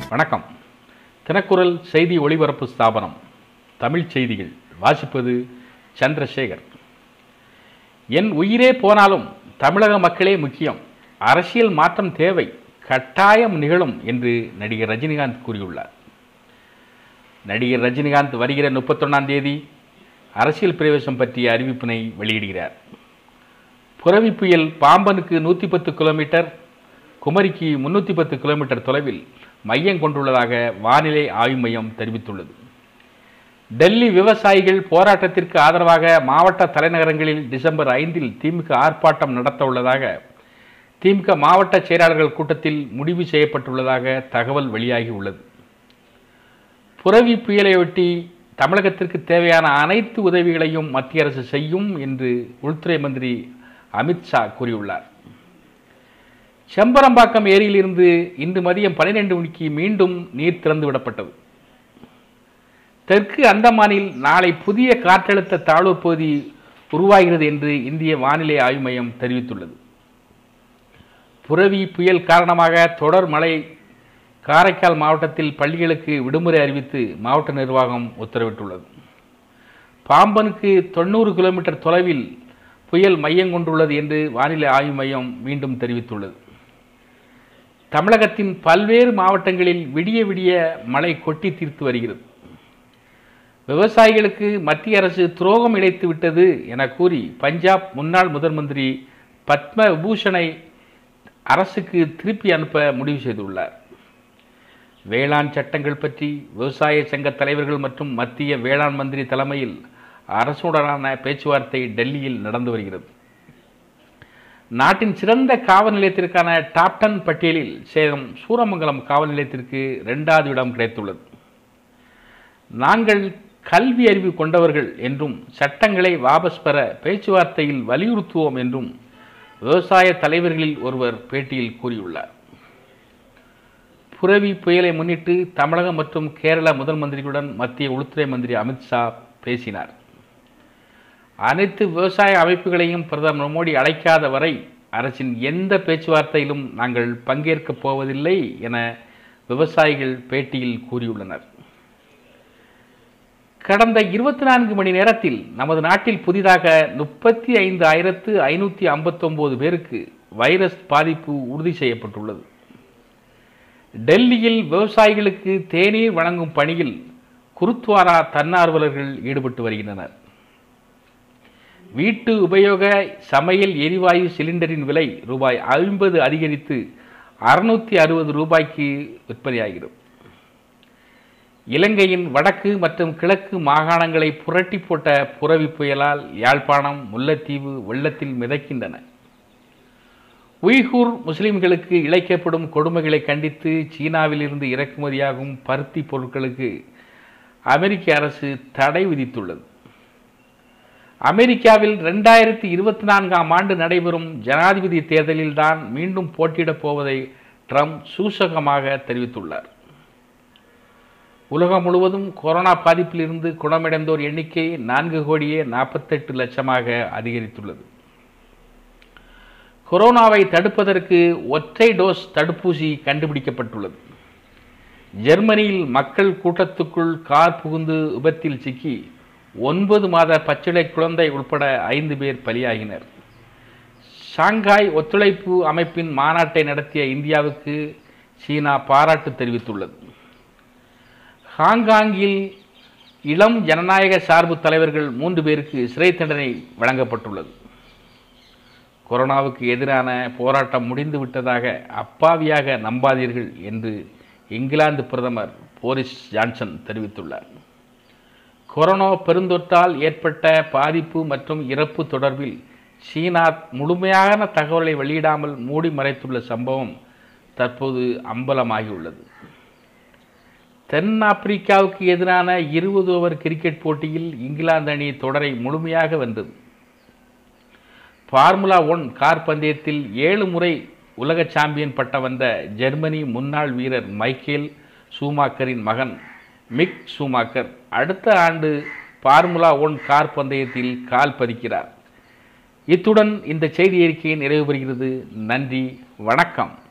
வணக்கம் தினக்குரல் செய்தி ஒளிபரப்பு ஸ்தாபனம் தமிழ் செய்திகள் வாசிப்பது சந்திரசேகர் என் உயிரே போனாலும் தமிழக மக்களே முக்கியம் அரசியல் மாற்றம் தேவை கட்டாயம் நிகழும் என்று நடிகர் ரஜினிகாந்த் கூறியுள்ளார் நடிகர் ரஜினிகாந்த் வருகிற முப்பத்தொன்னாம் தேதி அரசியல் பிரவேசம் பற்றிய அறிவிப்பினை வெளியிடுகிறார் புரவி புயல் பாம்பனுக்கு நூற்றி பத்து கிலோமீட்டர் குமரிக்கு முன்னூற்றி பத்து கிலோமீட்டர் தொலைவில் மையம் கொண்டுள்ளதாக வானிலை ஆய்வு மையம் தெரிவித்துள்ளது டெல்லி விவசாயிகள் போராட்டத்திற்கு ஆதரவாக மாவட்ட தலைநகரங்களில் டிசம்பர் ஐந்தில் திமுக ஆர்ப்பாட்டம் நடத்த உள்ளதாக திமுக மாவட்ட செயலாளர்கள் கூட்டத்தில் முடிவு செய்யப்பட்டுள்ளதாக தகவல் வெளியாகி உள்ளது புரவி புயலையொட்டி தமிழகத்திற்கு தேவையான அனைத்து உதவிகளையும் மத்திய அரசு செய்யும் என்று உள்துறை மந்திரி அமித்ஷா கூறியுள்ளார் செம்பரம்பாக்கம் ஏரியிலிருந்து இன்று மதியம் பன்னிரெண்டு மணிக்கு மீண்டும் நீர் திறந்து விடப்பட்டது தெற்கு அந்தமானில் நாளை புதிய காற்றழுத்த தாழ்வு பகுதி உருவாகிறது என்று இந்திய வானிலை ஆய்வு மையம் தெரிவித்துள்ளது புரவி புயல் காரணமாக தொடர் மழை காரைக்கால் மாவட்டத்தில் பள்ளிகளுக்கு விடுமுறை அறிவித்து மாவட்ட நிர்வாகம் உத்தரவிட்டுள்ளது பாம்பனுக்கு தொண்ணூறு கிலோமீட்டர் தொலைவில் புயல் மையம் கொண்டுள்ளது என்று வானிலை ஆய்வு மையம் மீண்டும் தெரிவித்துள்ளது தமிழகத்தின் பல்வேறு மாவட்டங்களில் விடிய விடிய மழை கொட்டி தீர்த்து வருகிறது விவசாயிகளுக்கு மத்திய அரசு துரோகம் இழைத்து விட்டது என கூறி பஞ்சாப் முன்னாள் முதல் மந்திரி பத்ம விபூஷனை அரசுக்கு திருப்பி அனுப்ப முடிவு செய்துள்ளார் வேளாண் சட்டங்கள் பற்றி விவசாய சங்க தலைவர்கள் மற்றும் மத்திய வேளாண் மந்திரி தலைமையில் அரசுடனான பேச்சுவார்த்தை டெல்லியில் நடந்து வருகிறது நாட்டின் சிறந்த காவல் நிலையத்திற்கான டாப் டென் பட்டியலில் சேலம் சூரமங்கலம் காவல் நிலையத்திற்கு இரண்டாவது இடம் கிடைத்துள்ளது நாங்கள் கல்வி அறிவு கொண்டவர்கள் என்றும் சட்டங்களை வாபஸ் பெற பேச்சுவார்த்தையில் வலியுறுத்துவோம் என்றும் விவசாய தலைவர்களில் ஒருவர் பேட்டியில் கூறியுள்ளார் புரவி புயலை முன்னிட்டு தமிழகம் மற்றும் கேரள முதல் மந்திரிகளுடன் மத்திய உள்துறை மந்திரி அமித்ஷா பேசினார் அனைத்து விவசாய அமைப்புகளையும் பிரதமர் மோடி அழைக்காத வரை அரசின் எந்த பேச்சுவார்த்தையிலும் நாங்கள் பங்கேற்கப் போவதில்லை என விவசாயிகள் பேட்டியில் கூறியுள்ளனர் கடந்த இருபத்தி நான்கு மணி நேரத்தில் நமது நாட்டில் புதிதாக முப்பத்தி ஐந்து ஆயிரத்து ஐநூற்றி ஐம்பத்தொம்போது பேருக்கு வைரஸ் பாதிப்பு உறுதி செய்யப்பட்டுள்ளது டெல்லியில் விவசாயிகளுக்கு தேநீர் வழங்கும் பணியில் குருத்வாரா தன்னார்வலர்கள் ஈடுபட்டு வருகின்றனர் வீட்டு உபயோக சமையல் எரிவாயு சிலிண்டரின் விலை ரூபாய் ஐம்பது அதிகரித்து அறுநூற்றி அறுபது ரூபாய்க்கு விற்பனையாகிறது இலங்கையின் வடக்கு மற்றும் கிழக்கு மாகாணங்களை புரட்டி போட்ட புரவி புயலால் யாழ்ப்பாணம் முல்லைத்தீவு வெள்ளத்தில் மிதக்கின்றன உய்கூர் முஸ்லிம்களுக்கு இழைக்கப்படும் கொடுமைகளை கண்டித்து சீனாவிலிருந்து இறக்குமதியாகும் பருத்தி பொருட்களுக்கு அமெரிக்க அரசு தடை விதித்துள்ளது அமெரிக்காவில் ரெண்டாயிரத்தி இருபத்தி நான்காம் ஆண்டு நடைபெறும் ஜனாதிபதி தேர்தலில்தான் மீண்டும் போட்டியிடப் போவதை ட்ரம்ப் சூசகமாக தெரிவித்துள்ளார் உலகம் முழுவதும் கொரோனா பாதிப்பிலிருந்து குணமடைந்தோர் எண்ணிக்கை நான்கு கோடியே நாற்பத்தெட்டு லட்சமாக அதிகரித்துள்ளது கொரோனாவை தடுப்பதற்கு ஒற்றை டோஸ் தடுப்பூசி கண்டுபிடிக்கப்பட்டுள்ளது ஜெர்மனியில் மக்கள் கூட்டத்துக்குள் கார் புகுந்து விபத்தில் சிக்கி ஒன்பது மாத பச்சிலை குழந்தை உட்பட ஐந்து பேர் பலியாகினர் ஷாங்காய் ஒத்துழைப்பு அமைப்பின் மாநாட்டை நடத்திய இந்தியாவுக்கு சீனா பாராட்டு தெரிவித்துள்ளது ஹாங்காங்கில் இளம் ஜனநாயக சார்பு தலைவர்கள் மூன்று பேருக்கு சிறை தண்டனை வழங்கப்பட்டுள்ளது கொரோனாவுக்கு எதிரான போராட்டம் முடிந்து விட்டதாக அப்பாவியாக நம்பாதீர்கள் என்று இங்கிலாந்து பிரதமர் போரிஸ் ஜான்சன் தெரிவித்துள்ளார் கொரோனா பெருந்தொற்றால் ஏற்பட்ட பாதிப்பு மற்றும் இறப்பு தொடர்பில் சீனா முழுமையான தகவலை வெளியிடாமல் மூடி மறைத்துள்ள சம்பவம் தற்போது அம்பலமாகியுள்ளது தென்னாப்பிரிக்காவுக்கு எதிரான இருபது ஓவர் கிரிக்கெட் போட்டியில் இங்கிலாந்து அணி தொடரை முழுமையாக வென்றது ஃபார்முலா ஒன் கார் பந்தயத்தில் ஏழு முறை உலக சாம்பியன் பட்டம் வந்த ஜெர்மனி முன்னாள் வீரர் மைக்கேல் சூமாக்கரின் மகன் மிக் சூமாக்கர் அடுத்த ஆண்டு ஃபார்முலா ஒன் கார் பந்தயத்தில் கால் பதிக்கிறார் இத்துடன் இந்த செய்தி அறிக்கையை நிறைவு பெறுகிறது நன்றி வணக்கம்